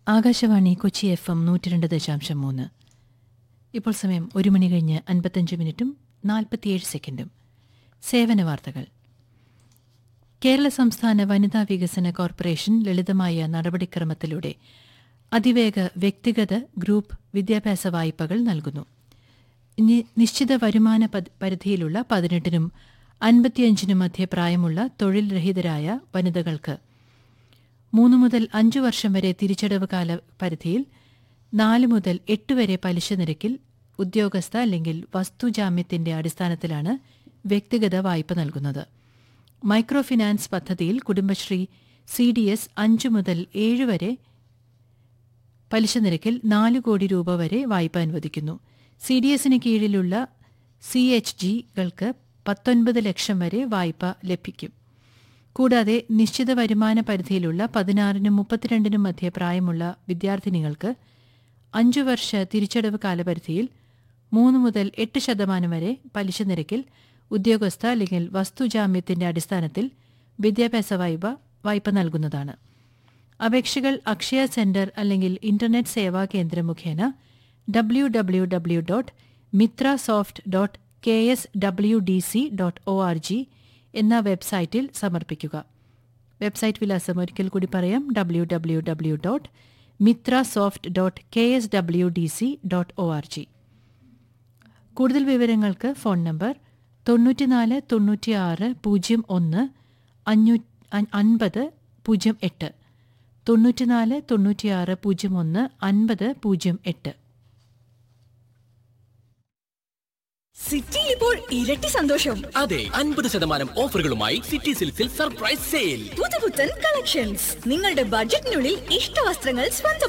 Akashvani Kochi F M നൂറ്റി രണ്ട് ദശാംശം മൂന്ന് ഇപ്പോൾ സമയം ഒരു മണി കഴിഞ്ഞ് അൻപത്തഞ്ച് മിനിറ്റും നാൽപ്പത്തിയേഴ് സെക്കൻഡും സേവന വാർത്തകൾ കേരള സംസ്ഥാന വനിതാ വികസന കോർപ്പറേഷൻ ലളിതമായ നടപടിക്രമത്തിലൂടെ അതിവേഗ വ്യക്തിഗത ഗ്രൂപ്പ് വിദ്യാഭ്യാസ വായ്പകൾ നൽകുന്നു നി- നിശ്ചിത വരുമാന പദ്- പരിധിയിലുള്ള പതിനെട്ടിനും അൻപത്തിയഞ്ചിനും മധ്യ പ്രായമുള്ള തൊഴിൽ രഹിതരായ വനിതകൾക്ക് മൂന്ന് മുതൽ അഞ്ചു വർഷം വരെ തിരിച്ചടവ് കാല പരിധിയിൽ നാല് മുതൽ എട്ട് വരെ പലിശ നിരക്കിൽ ഉദ്യോഗസ്ഥ അല്ലെങ്കിൽ വസ്തുജാമ്യത്തിന്റെ അടിസ്ഥാനത്തിലാണ് വ്യക്തിഗത വായ്പ നൽകുന്നത് മൈക്രോ ഫിനാൻസ് പദ്ധതിയിൽ കുടുംബശ്രീ സി ഡി എസ് അഞ്ച് മുതൽ ഏഴ് വരെ പലിശ നിരക്കിൽ നാല് കോടി രൂപ വരെ വായ്പ അനുവദിക്കുന്നു സി ഡി എസിന് കീഴിലുള്ള സി എച്ച് ജികൾക്ക് പത്തൊൻപത് ലക്ഷം വരെ വായ്പ ലഭിക്കും കൂടാതെ നിശ്ചിത വരുമാന പരിധിയിലുള്ള പതിനാറിനും മുപ്പത്തിരണ്ടിനും മധ്യ പ്രായമുള്ള വിദ്യാർത്ഥിനികൾക്ക് അഞ്ചു വർഷ തിരിച്ചടവ് കാലപരിധിയിൽ മൂന്ന് മുതൽ എട്ട് ശതമാനം വരെ പലിശ നിരക്കിൽ ഉദ്യോഗസ്ഥ അല്ലെങ്കിൽ വസ്തുജാമ്യത്തിന്റെ അടിസ്ഥാനത്തിൽ വിദ്യാഭ്യാസ വായ്പ വായ്പ നൽകുന്നതാണ് അപേക്ഷകൾ അക്ഷയ സെന്റർ അല്ലെങ്കിൽ ഇന്റർനെറ്റ് സേവാ കേന്ദ്രം മുഖേന W W W dot Mithra soft dot K S W D C dot O R G എന്ന വെബ്സൈറ്റിൽ സമർപ്പിക്കുക വെബ്സൈറ്റ് വിലാസം ഒരിക്കൽ കൂടി പറയാം W W W dot Mithra soft dot K S W D C dot O R G കൂടുതൽ വിവരങ്ങൾക്ക് phone number തൊണ്ണൂറ്റിനാല് തൊണ്ണൂറ്റിയാറ് പൂജ്യം ഒന്ന് അഞ്ഞൂ അൻ- അൻപത് പൂജ്യം എട്ട് തൊണ്ണൂറ്റിനാല് തൊണ്ണൂറ്റിയാറ് പൂജ്യം ഒന്ന് അൻപത് പൂജ്യം എട്ട് സിറ്റിയിൽ ഇപ്പോൾ ഇരട്ടി സന്തോഷം അതെ അൻപത് ശതമാനം ഓഫറുകളുമായി സിറ്റി സിൽക്സിൽ സർപ്രൈസ് സെയിൽ പുതുപുത്തൻ കളക്ഷൻസ് നിങ്ങളുടെ ബഡ്ജറ്റിനുള്ളിൽ ഇഷ്ട വസ്ത്രങ്ങൾ സ്വന്തം